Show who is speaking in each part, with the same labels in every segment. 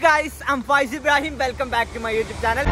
Speaker 1: Guys I'm Faiz Ibrahim welcome back to my YouTube channel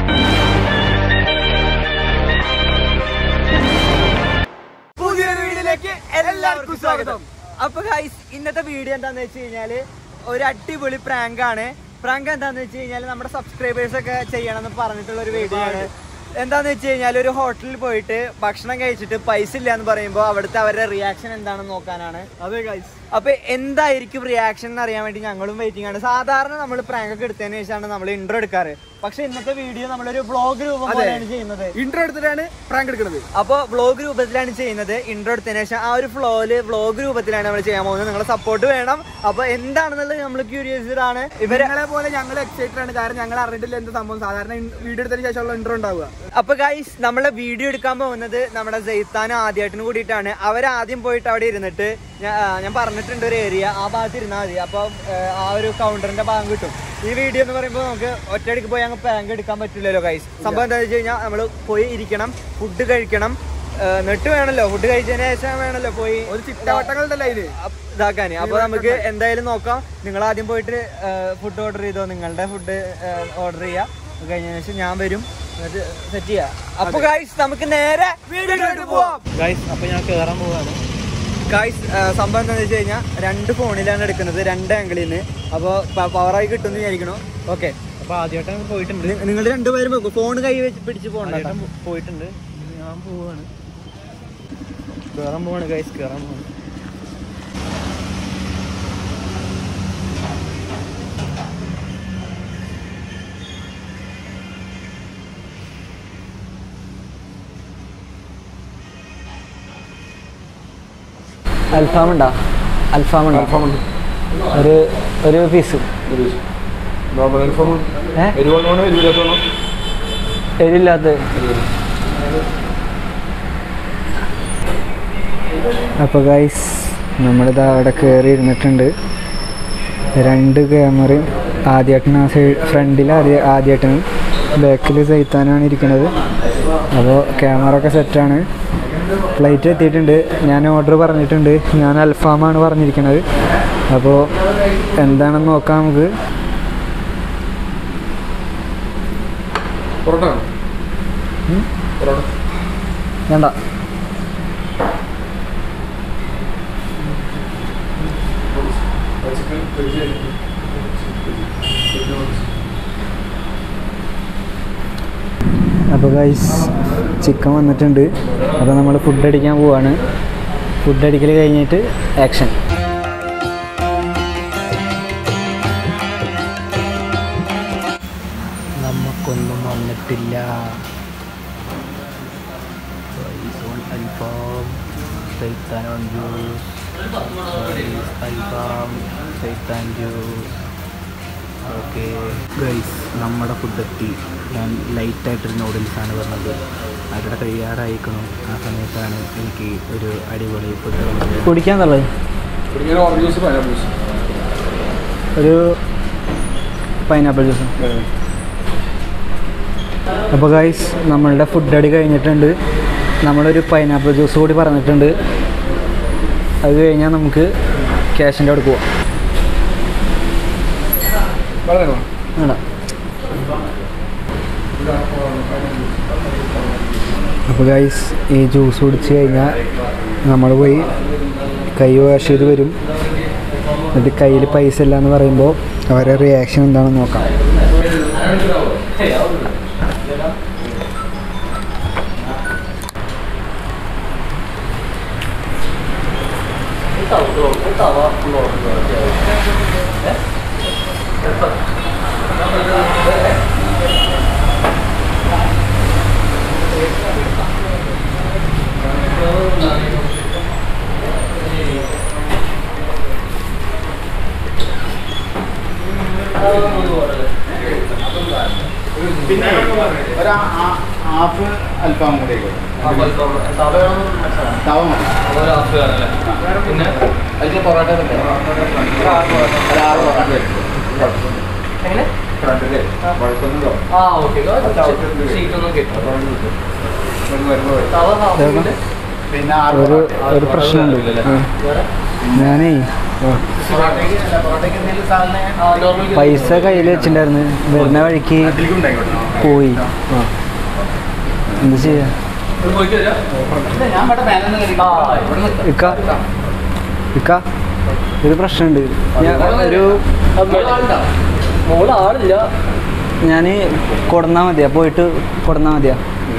Speaker 1: പുതിയൊരു വീഡിയോയിലേക്ക് എല്ലാവർക്കും സ്വാഗതം അപ്പൊ ഗൈസ് ഇന്നത്തെ വീഡിയോ എന്താന്ന് വെച്ച് കഴിഞ്ഞാല് ഒരു അടിപൊളി പ്രാങ്ക് ആണ് പ്രാങ്ക് എന്താന്ന് വെച്ച് കഴിഞ്ഞാല് നമ്മുടെ സബ്സ്ക്രൈബേഴ്സ് ഒക്കെ ചെയ്യണം എന്ന് പറഞ്ഞിട്ടുള്ള ഒരു വീഡിയോ ആണ് എന്താന്ന് വെച്ച് കഴിഞ്ഞാൽ ഒരു ഹോട്ടലിൽ പോയിട്ട് ഭക്ഷണം കഴിച്ചിട്ട് പൈസ ഇല്ല എന്ന് പറയുമ്പോൾ അവിടുത്തെ അവരുടെ റിയാക്ഷൻ എന്താണെന്ന് നോക്കാനാണ്
Speaker 2: അതെ ഗൈസ്
Speaker 1: അപ്പൊ എന്തായിരിക്കും റിയാക്ഷൻ എന്ന് അറിയാൻ വേണ്ടി ഞങ്ങളും വെയിറ്റിംഗ് ആണ് സാധാരണ നമ്മൾ പ്രാങ്ക് ഒക്കെ എടുത്തതിന് ശേഷമാണ് നമ്മൾ ഇൻട്രോ എടുക്കാറ് പക്ഷെ ഇന്നത്തെ വീഡിയോ നമ്മളൊരു വ്ളോഗ് രൂപം
Speaker 2: അതെ.
Speaker 1: പോലെയാണ് ചെയ്യുന്നത്
Speaker 2: ഇന്റർ എടുത്തിട്ടാണ് പ്രാങ്ക് എടുക്കുന്നത്
Speaker 1: അപ്പൊ വ്ളോഗ് രൂപത്തിലാണ് ചെയ്യുന്നത് ഇൻട്രോ എടുത്തതിന് ശേഷം ആ ഒരു ഫ്ലോയില് വ്ളോഗ് രൂപത്തിലാണ് നമ്മൾ ചെയ്യാൻ പോകുന്നത് നിങ്ങളെ സപ്പോർട്ട് വേണം അപ്പൊ എന്താണെന്നുള്ളത് നമ്മൾ ക്യൂരിയസ്ഡ് ആണ് ഇവരെ
Speaker 2: ഇവരെ പോലെ ഞങ്ങൾ എക്സൈറ്റഡ് ആണ് കാരണം ഞങ്ങൾ അറിഞ്ഞിട്ടില്ല എന്ത് സംഭവം സാധാരണ വീഡിയോ എടുത്തതിന് ശേഷമുള്ള ഇന്റർ ഉണ്ടാവുക
Speaker 1: അപ്പൊ ഗൈസ് നമ്മളെ വീഡിയോ എടുക്കാൻ പോകുന്നത് നമ്മുടെ ജയിത്താനും ആദ്യമായിട്ടും കൂടിയിട്ടാണ് അവരാദ്യം പോയിട്ട് അവിടെ ഇരുന്നിട്ട് ഞാ- ആ, ഞാൻ പറഞ്ഞിട്ടുണ്ട് ഒരു ഏരിയ ആ ഭാഗത്ത് ഇരുന്നാൽ മതി അപ്പൊ ആ ഒരു കൗണ്ടറിന്റെ ഭാഗം കിട്ടും ഈ വീഡിയോ എന്ന് പറയുമ്പോൾ നമുക്ക് ഒറ്റയടിക്ക് പോയി അങ്ങ് പാങ്ക് എടുക്കാൻ പറ്റില്ലല്ലോ ഗൈസ് സംഭവം എന്താ വെച്ച് കഴിഞ്ഞാൽ നമ്മൾ പോയി ഇരിക്കണം ഫുഡ് കഴിക്കണം ആ, എന്നിട്ട് വേണമല്ലോ ഫുഡ് കഴിച്ചതിന് ശേഷം വേണമല്ലോ പോയി
Speaker 2: ഒരു ചിട്ടവട്ടങ്ങളുണ്ടല്ലോ അതില്
Speaker 1: അപ്പ് ഇതാക്കാന് അപ്പൊ നമുക്ക് എന്തായാലും നോക്കാം നിങ്ങൾ ആദ്യം പോയിട്ട് ഫുഡ് ഓർഡർ ചെയ്തോ നിങ്ങളുടെ ഫുഡ് ഓർഡർ ചെയ്യാ അത് കഴിഞ്ഞതിന് ശേഷം ഞാൻ വരും എന്നിട്ട് സെറ്റ് ചെയ്യാം അപ്പൊ ഗൈസ് നമുക്ക് നേരെ വീഡിയോയിലോട്ട് പോവാം
Speaker 3: ഗൈസ് അപ്പൊ ഞാൻ കേറാൻ പോവാണ്
Speaker 1: ഗൈസ് സംഭവം എന്താണെന്ന് വെച്ച് കഴിഞ്ഞാൽ രണ്ട് ഫോണിലാണ് എടുക്കുന്നത് രണ്ട് ആംഗിളിൽ നിന്ന് അപ്പോൾ പവറായി കിട്ടുമെന്ന് വിചാരിക്കണോ ഓക്കെ
Speaker 3: അപ്പൊ ആദ്യമായിട്ട് പോയിട്ടുണ്ട്
Speaker 1: നിങ്ങൾ രണ്ടുപേരും ഫോൺ കൈ വെച്ച് പിടിച്ച് പോകണ്ട
Speaker 3: ആദ്യമായിട്ട് പോയിട്ടുണ്ട് ഞാൻ പോവാണ് കേറാൻ പോവാണ് ഗൈസ് കേറാൻ പോവാണ്
Speaker 4: അൽഫാം ഉണ്ടോ അൽഫാം ഉണ്ടോ ഒരു ഒരു പീസ് ഏ എരില്ലാത്ത അപ്പോൾ ഗൈസ് നമ്മളിത് അവിടെ കയറി ഇരുന്നിട്ടുണ്ട് രണ്ട് ക്യാമറയും ആദ്യമായിട്ടാണ് ആ സൈഡ് ഫ്രണ്ടിൽ ആദ്യ ആദ്യമായിട്ടാണ് ബാക്കിൽ സൈത്താനാണ് ഇരിക്കുന്നത് അപ്പോൾ ക്യാമറ ഒക്കെ സെറ്റാണ് ഫ്ലൈറ്റ് എത്തിയിട്ടുണ്ട് ഞാൻ ഓർഡർ പറഞ്ഞിട്ടുണ്ട് ഞാൻ അൽഫാമാണ് പറഞ്ഞിരിക്കുന്നത് അപ്പോൾ എന്താണെന്ന് നോക്കാം നമുക്ക് വേണ്ട അപ്പോൾ ഗൈസ് ചിക്കൻ വന്നിട്ടുണ്ട് അപ്പോൾ നമ്മൾ ഫുഡ് അടിക്കാൻ പോവാണ് ഫുഡ് അടിക്കൽ കഴിഞ്ഞിട്ട് ആക്ഷൻ നമുക്കൊന്നും വന്നിട്ടില്ല അൽഫാം സൈത്താൻ ജ്യൂസ് അൽഫാം സൈത്താൻ ജ്യൂസ് ഓക്കെ ഗൈസ് നമ്മുടെ ഫുഡ് എത്തി ഞാൻ ലൈറ്റായിട്ടൊരു നൂഡിൽസാണ് പറഞ്ഞത് അവരുടെ കഴിയാറായിരിക്കണം ആ സമയത്താണ് എനിക്ക് ഒരു അടിപൊളി ഫുഡ് കുടിക്കാൻ തള്ളത് ഒരു പൈനാപ്പിൾ ജ്യൂസ് അപ്പോൾ ഗൈസ് നമ്മളുടെ ഫുഡ് അടി കഴിഞ്ഞിട്ടുണ്ട് നമ്മളൊരു പൈനാപ്പിൾ ജ്യൂസ് കൂടി പറഞ്ഞിട്ടുണ്ട് അത് കഴിഞ്ഞാൽ നമുക്ക് ക്യാഷിൻ്റെ അവിടെ പോവാം വേണ്ട അപ്പോൾ ഗൈസ് ഈ ജ്യൂസ് കുടിച്ച് കഴിഞ്ഞാൽ നമ്മൾ പോയി കൈ വാഷ് ചെയ്ത് വരും എന്നിട്ട് കയ്യിൽ പൈസ ഇല്ല എന്ന് പറയുമ്പോൾ അവരുടെ റിയാക്ഷൻ എന്താണെന്ന് നോക്കാം
Speaker 2: പിന്നെ ഒരു ഹാഫ് അൽഫാം കൂടെ തവ മതി
Speaker 3: പിന്നെ അതിന് പൊറോട്ട
Speaker 2: ഒരു ആറ് പൊറോട്ട
Speaker 3: എങ്ങനെ
Speaker 2: ഫ്രണ്ടില് കുഴപ്പമൊന്നുമില്ലോ
Speaker 3: ആ ഓക്കെ സീറ്റൊന്നും കിട്ടും തവ
Speaker 2: പിന്നെ ആറ്
Speaker 4: ഒരു
Speaker 2: പൊറോട്ട.
Speaker 4: ഒരു പ്രശ്നമുണ്ട് ആ. ഞാനേ പൈസ കയ്യിൽ വെച്ചിട്ടുണ്ടായിരുന്നു വരുന്ന വഴിക്ക് പോയി ആ എന്ത് ചെയ്യാ ഇക്ക ഇക്ക ഒരു പ്രശ്നമുണ്ട് ഞാൻ ഒരു
Speaker 3: മോള് ആളില്ല
Speaker 4: ഞാൻ കൊടുന്നാ മതിയാ പോയിട്ട് കൊടുന്നാ മതിയാ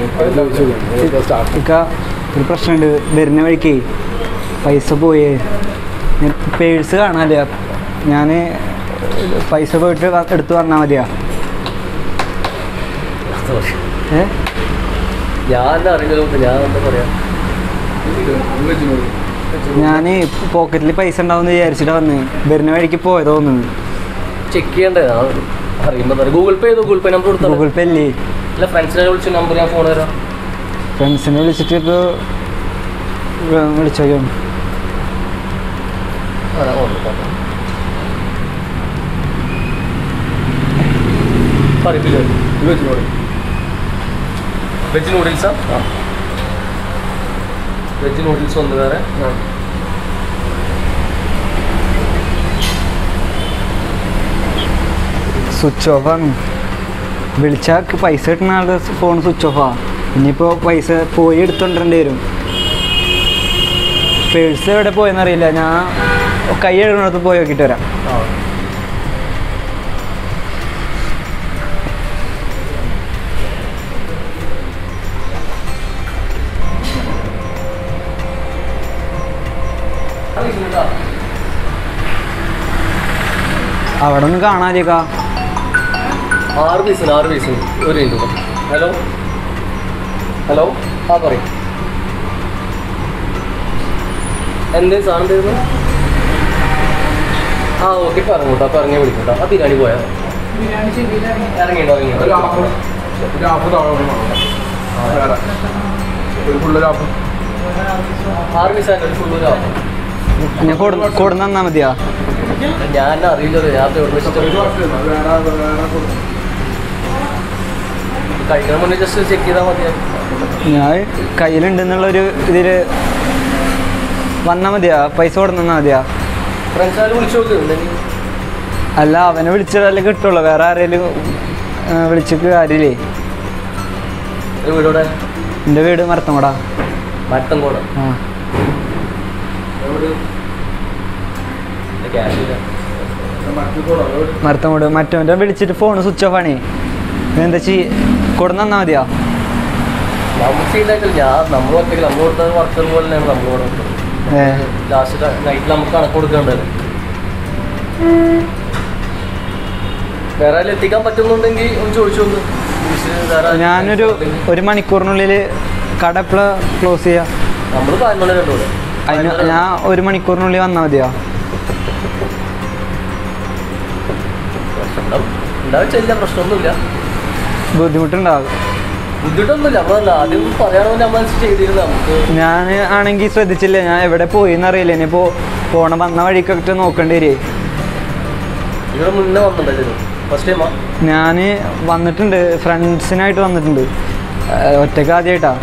Speaker 4: ഇക്ക ഒരു പ്രശ്നമുണ്ട് വരുന്ന വഴിക്ക് പൈസ പോയേ ഞാൻ പേഴ്സ് കാണാനില്ല ഞാൻ പൈസ പോയിട്ട് വ- എടുത്ത് പറഞ്ഞാൽ മതിയാ ഏ
Speaker 3: ഞാൻ അറിയില്ലല്ലോ ഞാൻ എന്താ പറയാ
Speaker 4: ഞാൻ പോക്കറ്റിൽ പൈസ ഉണ്ടാവും വിചാരിച്ചിട്ടാ വന്ന് വരുന്ന വഴിക്ക് പോയതോ തോന്നുന്നു
Speaker 3: ചെക്ക് ചെയ്യണ്ടേ ഞാൻ അറിയുമ്പോ എന്താ ഗൂഗിൾ പേ ചെയ്തോ ഗൂഗിൾ പേ നമ്പർ കൊടുത്തോ
Speaker 4: ഗൂഗിൾ പേ അല്ലേ
Speaker 3: അല്ല ഫ്രണ്ട്സിനെ വിളിച്ച നമ്പർ ഞാൻ ഫോൺ തരാം
Speaker 4: ഫ്രണ്ട്സിനെ വിളിച്ചിട്ട് ഇപ്പോൾ വിളിച്ചോ
Speaker 3: അതാ ഓർഡർ പറയിപ്പില്ല വെജ് നൂഡിൽസാ വെജ് നൂഡിൽസ് ഒന്ന് വേറെ
Speaker 4: സ്വിച്ച് ഓഫാണ് വിളിച്ചാൽ പൈസ കിട്ടുന്ന ആളുടെ ഫോൺ സ്വിച്ച് ഓഫാ ഇനിയിപ്പോൾ പൈസ പോയി എടുത്തോണ്ടിരേണ്ടി വരും പേഴ്സ് എവിടെ പോയെന്നറിയില്ല ഞാൻ കൈ എഴുകുന്നിടത്ത് പോയി നോക്കിയിട്ട് വരാം
Speaker 3: ആ
Speaker 4: അവിടെ ഒന്നും കാണാതിരിക്കാ
Speaker 3: ആറ് പീസിന് ആറ് പീസിന് ഒരു മിനിറ്റ് ഹലോ ഹലോ ആ പറയും എന്തേ സാധനം തരുന്നു ആ ഓക്കെ പറഞ്ഞു കേട്ടോ അപ്പോൾ ഇറങ്ങി വിളിക്കട്ടോ ആ ബിരിയാണി പോയാ ഇറങ്ങിട്ടോ ഇറങ്ങിട്ടോ ആറ് പീസാണ് ഒരു ഫുള്ള് ആവും
Speaker 4: ഞാൻ കൊടു കൊടുന്ന് തന്നാ മതിയാ
Speaker 3: ഞാൻ അറിയില്ലല്ലോ ഞാൻ ഇപ്പോൾ എവിടെ വെച്ചിട്ട് കഴിക്കാൻ മുന്നേ ജസ്റ്റ് ചെക്ക് ചെയ്താൽ മതിയായിരുന്നു
Speaker 4: ഞാൻ കയ്യിലുണ്ടെന്നുള്ളൊരു ഇതിൽ വന്നാൽ മതിയാ പൈസ കൊടുന്നാ മതിയാ
Speaker 3: ഫ്രണ്ട്സാരും വിളിച്ചു നോക്ക് എന്തെങ്കിലും
Speaker 4: അല്ല അവനെ വിളിച്ചാലേ കിട്ടുള്ളൂ വേറെ ആരെങ്കിലും വിളിച്ചിട്ട് കാര്യമില്ലേ
Speaker 3: ഒരു വീടോടെ
Speaker 4: എൻ്റെ വീട് മരത്തമടാ
Speaker 3: മട്ടം കൂടെ
Speaker 4: ആ
Speaker 3: ക്യാഷ് ഇല്ല
Speaker 4: മരത്തമോട് മറ്റവൻ്റെ വിളിച്ചിട്ട് ഫോൺ സ്വിച്ച് ഓഫ് ആണേ എന്താ ചെയ്യ കൊടുന്ന് തന്നാ മതിയാ
Speaker 3: നമുക്ക് ചെയ്തായിട്ടില്ല ഞാൻ നമ്മൾ ഒറ്റയ്ക്ക് നമ്മൾ കൊടുത്ത വർക്കർ പോലെ തന്നെയാണ് നമ്മൾ കൂടെ കൊടുത്തത്
Speaker 4: ഏ
Speaker 3: ലാസ്റ്റ് നൈറ്റിൽ നമുക്ക് കണക്ക് കൊടുക്കേണ്ടത് വേറെ ആരെങ്കിലും എത്തിക്കാൻ പറ്റുന്നുണ്ടെങ്കിൽ ഒന്ന് ചോദിച്ചു നോക്ക് വിളിച്ച് വേറെ ആരെങ്കിലും
Speaker 4: ഞാനൊരു ഒരു മണിക്കൂറിനുള്ളിൽ കട എപ്പോഴാ ക്ലോസ് ചെയ്യാ
Speaker 3: നമ്മൾ പതിനൊന്ന് രണ്ടു കൂടെ
Speaker 4: അതിന് ഞാൻ ഒരു മണിക്കൂറിനുള്ളിൽ വന്നാൽ മതിയാ
Speaker 3: പ്രശ്നം ഉണ്ടാവില്ല പ്രശ്നമൊന്നുമില്ല
Speaker 4: ബുദ്ധിമുട്ടുണ്ടാവും
Speaker 3: ബുദ്ധിമുട്ടൊന്നുമില്ല നമ്മൾ ആദ്യം പറയുകയാണെങ്കിൽ നമ്മൾ ചെയ്തിരുന്നു നമുക്ക്
Speaker 4: ഞാൻ ആണെങ്കിൽ ശ്രദ്ധിച്ചില്ല ഞാൻ എവിടെ പോയി എന്നറിയില്ല ഇനിയിപ്പോൾ പോണ വന്ന വഴിക്കൊക്കെ നോക്കേണ്ടി വരേ
Speaker 3: ഇവിടെ മുന്നേ വന്നിട്ടുണ്ടായിരുന്നു ഫസ്റ്റ് ടൈമാ
Speaker 4: ഞാൻ വന്നിട്ടുണ്ട് ഫ്രണ്ട്സിനായിട്ട് വന്നിട്ടുണ്ട് ഏഹ് ഒറ്റയ്ക്ക് ആദ്യമായിട്ടാ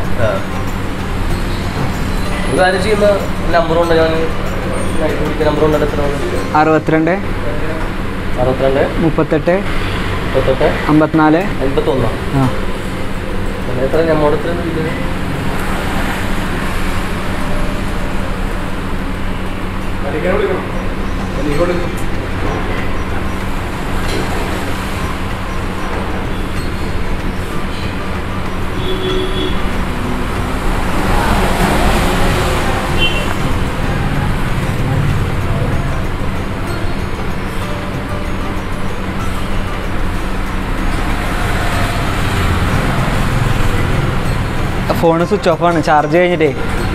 Speaker 3: ഒരു കാര്യം ചെയ്യുന്ന നമ്പർ ഉണ്ട് ഞാൻ നമ്പർ ഉണ്ട് എത്ര
Speaker 4: അറുപത്തിരണ്ട്
Speaker 3: അറുപത്തിരണ്ട്
Speaker 4: മുപ്പത്തെട്ട്
Speaker 3: മുപ്പത്തെട്ട്
Speaker 4: അമ്പത്തിനാല്
Speaker 3: അൻപത്തൊന്ന്
Speaker 4: ആ
Speaker 3: പിന്നെ എത്ര നമ്മുടെ എത്ര ഇത്
Speaker 4: ഫോൺ സ്വിച്ച് ഓഫ് ആണ് ചാർജ് കഴിഞ്ഞിട്ടേ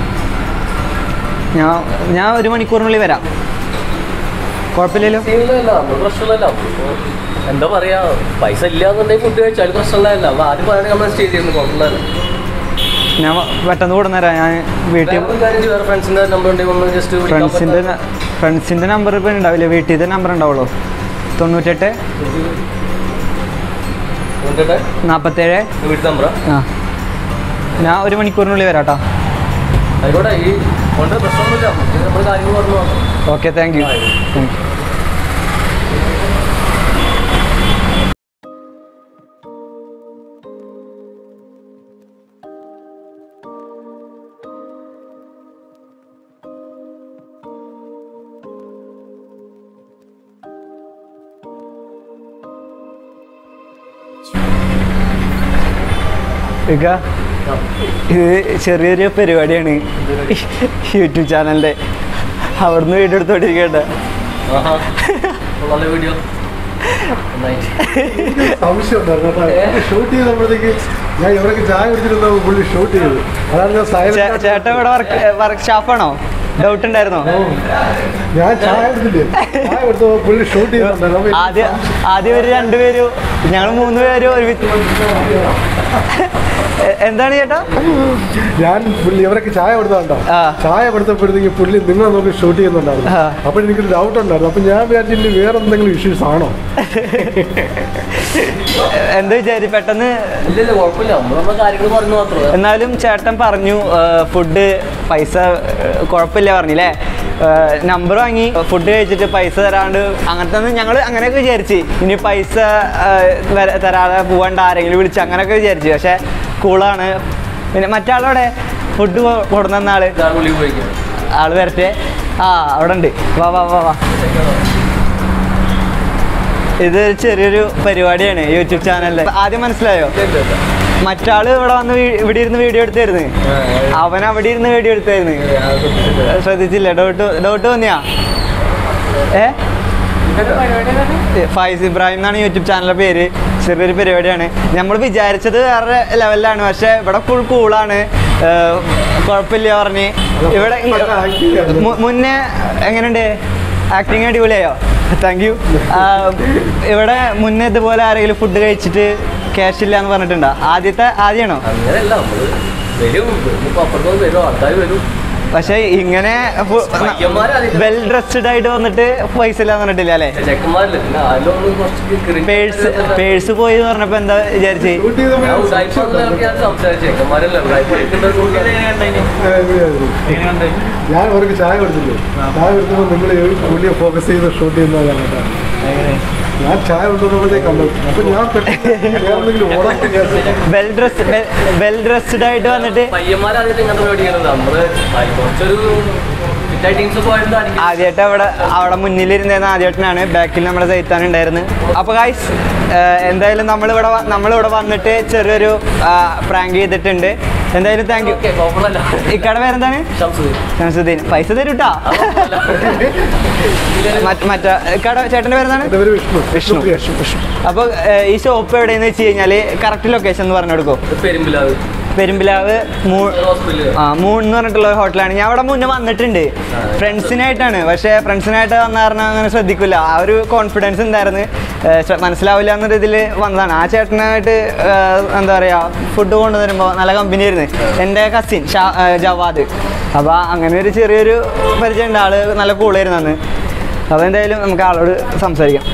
Speaker 4: ഞാൻ ഞാൻ ഒരു മണിക്കൂറിനുള്ളിൽ വരാം കുഴപ്പമില്ലല്ലോ
Speaker 3: സീനിലല്ല നമ്മൾ പ്രശ്നമില്ലല്ലോ നമ്മളിപ്പോ എന്താ പറയാ പൈസ ഇല്ലാന്നുണ്ടെങ്കിൽ ഫുഡ് കഴിച്ചാൽ പ്രശ്നമില്ല നമ്മൾ ആദ്യം പറയുകയാണെങ്കിൽ നമ്മൾ സ്റ്റേ ചെയ്യുന്നു കുഴപ്പമില്ല
Speaker 4: ഞാൻ വ- പെട്ടെന്ന് കൊടുന്നേരാം ഞാൻ വീട്ടിൽ
Speaker 3: വേറെ ഒരു കാര്യം ചെയ്യ്, വേറെ ഫ്രണ്ട്സിന്റെ നമ്പർ ഉണ്ടെങ്കിൽ ഒന്ന് ജസ്റ്റ്
Speaker 4: ഫ്രണ്ട്സിൻ്റെ ഫ്രണ്ട്സിൻ്റെ നമ്പർ ഇപ്പം ഉണ്ടാവില്ല വീട്ടിലത്തെ നമ്പർ ഉണ്ടാവുള്ളൂ തൊണ്ണൂറ്റെട്ട് നാൽപ്പത്തേഴ്
Speaker 3: വീട്ടിൽ നമ്പറാ
Speaker 4: ആ ഞാൻ ഒരു മണിക്കൂറിനുള്ളിൽ വരാം കേട്ടോ
Speaker 3: ആയിക്കോട്ടെ ഈ കൊണ്ട് പ്രശ്നമൊന്നുമില്ല നമുക്ക് നമ്മുടെ കാര്യങ്ങൾ പറഞ്ഞു നോക്കാം
Speaker 4: okay thank you thank you ഇക്ക, ഇത് ചെറിയൊരു പരിപാടിയാണ് യൂട്യൂബ് ചാനലിന്റെ അവിടുന്ന് വീഡിയോ എടുത്തോണ്ടിരിക്കട്ടെ
Speaker 3: ആഹാ കൊള്ളാലോ വീഡിയോ നന്നായിട്ട്
Speaker 5: സംശയം ഉണ്ടായിരുന്നു കേട്ടോ ഷൂട്ട് ചെയ്തപ്പോഴത്തേക്ക് ഞാൻ ഇവരൊക്കെ ചായ കുടിച്ചിരുന്ന പുള്ളി ഷൂട്ട് ചെയ്തു അതാണ് ഞാൻ
Speaker 4: ചേ-
Speaker 5: സൈലന്റ്
Speaker 4: ചേട്ടൻ ഇവിടെ വർക്ക് വർക്ക് ഷാപ്പാണോ ഡൗട്ട് ഉണ്ടായിരുന്നോ
Speaker 5: ഞാൻ ചായ എടുത്തില്ലേ ചായ കൊടുത്തപ്പോ പുള്ളി ഷൂട്ട് ചെയ്യുന്നുണ്ടായിരുന്നു
Speaker 4: ആദ്യം ആദ്യം ഒരു രണ്ടുപേരും ഞങ്ങൾ മൂന്ന് പേരും ഒരുമിച്ച് എ- എന്താണ് ചേട്ടാ
Speaker 5: ഞാൻ പുള്ളി ഇവരൊക്കെ ചായ കൊടുത്തോണ്ടോ
Speaker 4: ആ.
Speaker 5: ചായ കൊടുത്തപ്പോഴത്തേക്ക് പുള്ളി നിങ്ങളെ നോക്കി ഷൂട്ട് ചെയ്യുന്നുണ്ടായിരുന്നു
Speaker 4: ആ.
Speaker 5: അപ്പൊ എനിക്കൊരു ഡൗട്ട് ഉണ്ടായിരുന്നു അപ്പൊ ഞാൻ വിചാരിച്ചില്ല വേറെ എന്തെങ്കിലും ഇഷ്യൂസ് ആണോ
Speaker 4: എന്താ വിചാരി പെട്ടെന്ന്
Speaker 3: ഇല്ല ഇല്ല കുഴപ്പമില്ല നമ്മൾ നമ്മുടെ കാര്യങ്ങൾ പറഞ്ഞു മാത്രമേ
Speaker 4: എന്നാലും ചേട്ടൻ പറഞ്ഞു ഫുഡ് പൈസ ഏഹ്, കുഴപ്പമില്ല പറഞ്ഞില്ലേ നമ്പർ വാങ്ങി ഫുഡ് കഴിച്ചിട്ട് പൈസ തരാണ്ട് അങ്ങനത്തെ ഒന്നും ഞങ്ങൾ അങ്ങനെയൊക്കെ വിചാരിച്ച് ഇനി പൈസ ഏഹ്, വര- തരാതെ പോവാണ്ട് ആരെങ്കിലും വിളിച്ച് അങ്ങനെയൊക്കെ വിചാരിച്ചു പക്ഷെ കൂളാണ് പിന്നെ മറ്റാളോടെ ഫുഡ് കൊടുന്ന ആള്
Speaker 3: ഇതാണ് പുള്ളി ഉപയോഗിക്കുന്നത്
Speaker 4: ആള് വരട്ടെ ആ അവിടെ ഉണ്ട് വാ വാ വാ വാ ഇത് ചെറിയൊരു പരിപാടിയാണ് യൂട്യൂബ് ചാനലില് ആദ്യം മനസ്സിലായോ മറ്റാള് ഇവിടെ വന്ന് വീ- ഇവിടെ ഇരുന്ന് വീഡിയോ എടുത്തായിരുന്നു അവൻ അവിടെ ഇരുന്ന് വീഡിയോ എടുത്തായിരുന്നു ശ്രദ്ധിച്ചില്ല ഡൗട്ട് ഡൗട്ട് തോന്നിയാ ഏ ഫൈസ് ഇബ്രാഹിം എന്നാണ് യൂട്യൂബ് ചാനലിന്റെ പേര് ചെറിയൊരു പരിപാടിയാണ് നമ്മൾ വിചാരിച്ചത് വേറെ ലെവലിലാണ് പക്ഷെ ഇവിടെ ഫുൾ കൂളാണ് കുഴപ്പമില്ല പറഞ്ഞ് ഇവിടെ മു- മുന്നേ എങ്ങനെയുണ്ട് ആക്ടിങ് അടിപൊളിയായോ താങ്ക് യു ഇവിടെ മുന്നേ ഇതുപോലെ ആരെങ്കിലും ഫുഡ് കഴിച്ചിട്ട് ക്യാഷ് ഇല്ല എന്ന് പറഞ്ഞിട്ടുണ്ടോ ആദ്യത്തെ ആദ്യമാണോ
Speaker 3: അങ്ങനെയല്ല നമ്മള് വരും ഇപ്പൊ അപ്പുറത്ത് വരും ആൾക്കാർ വരും
Speaker 4: പക്ഷെ ഇങ്ങനെ
Speaker 3: പയ്യന്മാര് ആദ്യം-
Speaker 4: വെൽ ഡ്രസ്ഡ് ആയിട്ട് വന്നിട്ട് പൈസ ഇല്ല എന്ന് പറഞ്ഞിട്ടില്ല അല്ലേ
Speaker 3: ചെക്കന്മാരില്ല പിന്നെ അതിലൊന്ന് കുറച്ച് cringe
Speaker 4: പേഴ്സ്
Speaker 3: ആയിട്ട്
Speaker 4: പേഴ്സ് പോയി എന്ന് പറഞ്ഞപ്പോ എന്താ വിചാരിച്ചേ
Speaker 5: ഷൂട്ട്
Speaker 3: ഞാൻ ഉടായിപ്പാന്നുള്ള ആൾക്ക് ഞാൻ സംസാരിച്ചു ചെക്കന്മാരല്ല ഉടായിപ്പ് കളിക്കുന്നത്
Speaker 5: ഞാൻ അവർക്ക് ചായ കൊടുത്തില്ലേ ചായ കൊടുത്തപ്പോൾ നിങ്ങൾ പുള്ളിയെ ഫോക്കസ് ചെയ്ത് ഷൂട്ട് ചെയ്യുന്നതാണ് കേട്ടോ ഞാൻ ചായ കൊണ്ടുവന്നപ്പോഴത്തേക്ക് കണ്ടു അപ്പൊ ഞാൻ പെട്ടെന്ന് വേറെ എന്തെങ്കിലും ഓടാൻ വിചാരിച്ചു.
Speaker 4: വെൽ ഡ്രസ് വെൽ ഡ്രസ്ഡ് ആയിട്ട് വന്നിട്ട്
Speaker 3: പയ്യന്മാരാദ്യം ഇങ്ങനത്തെ പരിപാടിയാണ് നമ്മള് കുറച്ചൊരു ഫിറ്റായി ടീംസ് പോയിട്ട് അടിക്കും
Speaker 4: ആദ്യമായിട്ട് അവിടെ അവിടെ മുന്നിലിരുന്നേന്ന് ആദ്യമായിട്ടാണ് ബാക്കിൽ നമ്മുടെ സൈത്താൻ ഉണ്ടായിരുന്നു അപ്പൊ ഗായ്സ് എന്തായാലും നമ്മളിവിടെ വ- നമ്മളിവിടെ വന്നിട്ട് ചെറിയൊരു പ്രാങ്ക് ചെയ്തിട്ടുണ്ട് എന്തായാലും താങ്ക് യു
Speaker 3: ഓക്കെ കുഴപ്പമില്ല
Speaker 4: ഇക്കടെ പേരെന്താണ്
Speaker 3: ഷംസുദ്ദീൻ.
Speaker 4: ശംസുദ്ദീൻ പൈസ തരൂട്ടാ
Speaker 3: അത് കുഴപ്പമില്ല.
Speaker 4: മറ്റ് മറ്റേ ഇക്കടെ ചേട്ടന്റെ പേരെന്താണ്
Speaker 5: എന്റെ പേര് വിഷ്ണു
Speaker 4: വിഷ്ണു വിഷ്ണു അപ്പൊ ഏഹ്, ഈ ഷോപ്പ് എവിടെയെന്ന് വെച്ച് കഴിഞ്ഞാല് കറക്റ്റ് ലൊക്കേഷൻ എന്ന് പറഞ്ഞു കൊടുക്കും
Speaker 3: ഇത് പെരുമ്പിലാവ്
Speaker 4: പെരുമ്പിലാവ് മൂ
Speaker 3: ഹോസ്പിറ്റല്
Speaker 4: ആ മൂൺ എന്ന് പറഞ്ഞിട്ടുള്ള ഒരു ഹോട്ടലാണ് ഞാൻ അവിടെ മുന്നേ വന്നിട്ടുണ്ട് ഫ്രണ്ട്സിനായിട്ടാണ് പക്ഷേ ഫ്രണ്ട്സിനായിട്ട് വന്ന കാരണം അങ്ങനെ ശ്രദ്ധിക്കില്ല ആ ഒരു കോൺഫിഡൻസ് ഉണ്ടായിരുന്നു ഏഹ് ശ്ര- മനസ്സിലാവില്ല എന്നൊരു ഇതിൽ വന്നതാണ് ആ ചേട്ടനായിട്ട് ഏഹ് എന്താ പറയുക ഫുഡ് കൊണ്ടുവരുമ്പോൾ നല്ല കമ്പനി ആയിരുന്നു എൻ്റെ കസിൻ ഷാ ഏഹ് ജവാദ് അപ്പോൾ അങ്ങനെ ഒരു ചെറിയൊരു പരിചയം ഉണ്ട് ആള് നല്ല കൂളായിരുന്നു അന്ന് അപ്പോൾ എന്തായാലും നമുക്ക് ആളോട് സംസാരിക്കാം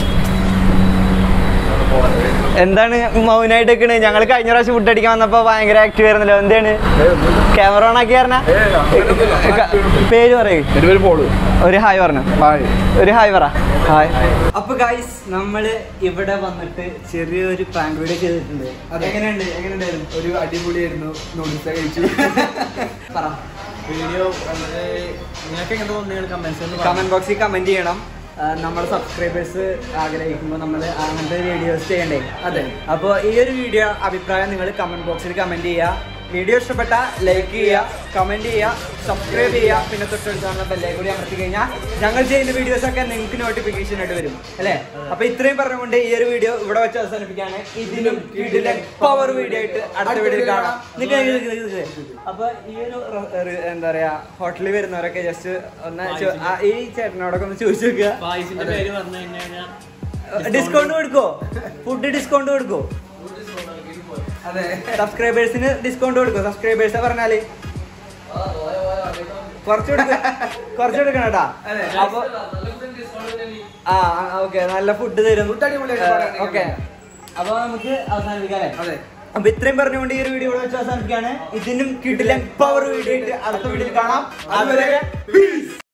Speaker 4: എന്താണ് മൗനായിട്ട് നിൽക്കണത് ഞങ്ങൾ കഴിഞ്ഞ പ്രാവശ്യം ഫുഡ് അടിക്കാൻ വന്നപ്പോൾ ഭയങ്കര ആക്റ്റീവ് ആയിരുന്നല്ലോ എന്താണ് ക്യാമറ ഓൺ ആക്കി പറഞ്ഞ പേര് പറയൂ
Speaker 2: എന്റെ പേര് പോള്
Speaker 4: ഒരു ഹായ് പറഞ്ഞു
Speaker 2: ഹായ്
Speaker 4: ഒരു ഹായ് പറ ഹായ് അപ്പൊ ഗൈസ് നമ്മള് ഇവിടെ വന്നിട്ട് ചെറിയൊരു പ്രാങ്ക് വീഡിയോ ചെയ്തിട്ടുണ്ട് അതെങ്ങനെയുണ്ട് എങ്ങനെയുണ്ടായിരുന്നു
Speaker 2: ഒരു അടിപൊളിയായിരുന്നു നൂഡിൽസ് കഴിച്ചു
Speaker 4: പറ
Speaker 1: വീഡിയോ നിങ്ങൾക്ക് എങ്ങനെ തോന്നിയ കമന്റ്സ്
Speaker 4: കമന്റ് ബോക്സിൽ കമന്റ് ചെയ്യണം ആ, നമ്മുടെ സബ്സ്ക്രൈബേഴ്സ് ആഗ്രഹിക്കുമ്പോൾ നമ്മൾ അങ്ങനത്തെ വീഡിയോസ് ചെയ്യണ്ടേ
Speaker 1: അതെ
Speaker 4: അപ്പോൾ ഈ ഒരു വീഡിയോ അഭിപ്രായം നിങ്ങൾ കമന്റ് ബോക്സിൽ കമന്റ് ചെയ്യുക വീഡിയോ ഇഷ്ടപ്പെട്ട ലൈക്ക് ചെയ്യുക കമന്റ് ചെയ്യുക സബ്സ്ക്രൈബ് ചെയ്യുക പിന്നെ തൊട്ടടുത്തുള്ള ബെല്ലേ കൂടി അമർത്തി കഴിഞ്ഞാൽ ഞങ്ങൾ ചെയ്യുന്ന വീഡിയോസ് ഒക്കെ നിങ്ങൾക്ക് നോട്ടിഫിക്കേഷൻ ആയിട്ട് വരും അല്ലേ അപ്പൊ ഇത്രയും പറഞ്ഞുകൊണ്ട് ഈ ഒരു വീഡിയോ ഇവിടെ വെച്ച് അവസാനിപ്പിക്കുകയാണ് ഇതിലും വീഡിയോ പവർ വീഡിയോ ആയിട്ട് അടുത്ത വീഡിയോ കാണാം നിക്ക് നിക്ക് നിക്ക് നിക്ക് നിക്ക്. അപ്പൊ ഈ ഒരു റ- റ് എന്താ പറയാ ഹോട്ടലിൽ വരുന്നവരൊക്കെ ജസ്റ്റ് ഒന്ന് ചോ- ആ, ഈ ചേട്ടനോടൊക്കെ ഒന്ന് ചോദിച്ചു നോക്കുക
Speaker 3: പേര് പറഞ്ഞു കഴിഞ്ഞാൽ
Speaker 4: ഡിസ്കൗണ്ട് കൊടുക്കോ ഫുഡ് ഡിസ്കൗണ്ട് കൊടുക്കോ
Speaker 1: അതെ
Speaker 4: സബ്സ്ക്രൈബേഴ്സിന് ഡിസ്കൗണ്ട് കൊടുക്കും സബ്സ്ക്രൈബേഴ്സ് പറഞ്ഞാല് കുറച്ച് കൊടുക്ക കുറച്ച് കൊടുക്കണം കേട്ടാ
Speaker 1: അതെ.
Speaker 4: അപ്പൊ ആ ഓക്കെ നല്ല ഫുഡ് തരും
Speaker 2: Food അടിപൊളിയായിട്ട് പറയാണെങ്കിൽ.
Speaker 4: ഓക്കെ അപ്പൊ നമുക്ക് അവസാനിപ്പിക്കാം അല്ലേ
Speaker 1: അതെ അപ്പൊ ഇത്രയും പറഞ്ഞുകൊണ്ട് ഈ ഒരു വീഡിയോ ഇവിടെ വെച്ച് അവസാനിപ്പിക്കുകയാണ് ഇതിനും കിട്ടില്ല പവർ വീഡിയോ ആയിട്ട് അടുത്ത വീഡിയോയിൽ കാണാം അതുവരെ peace.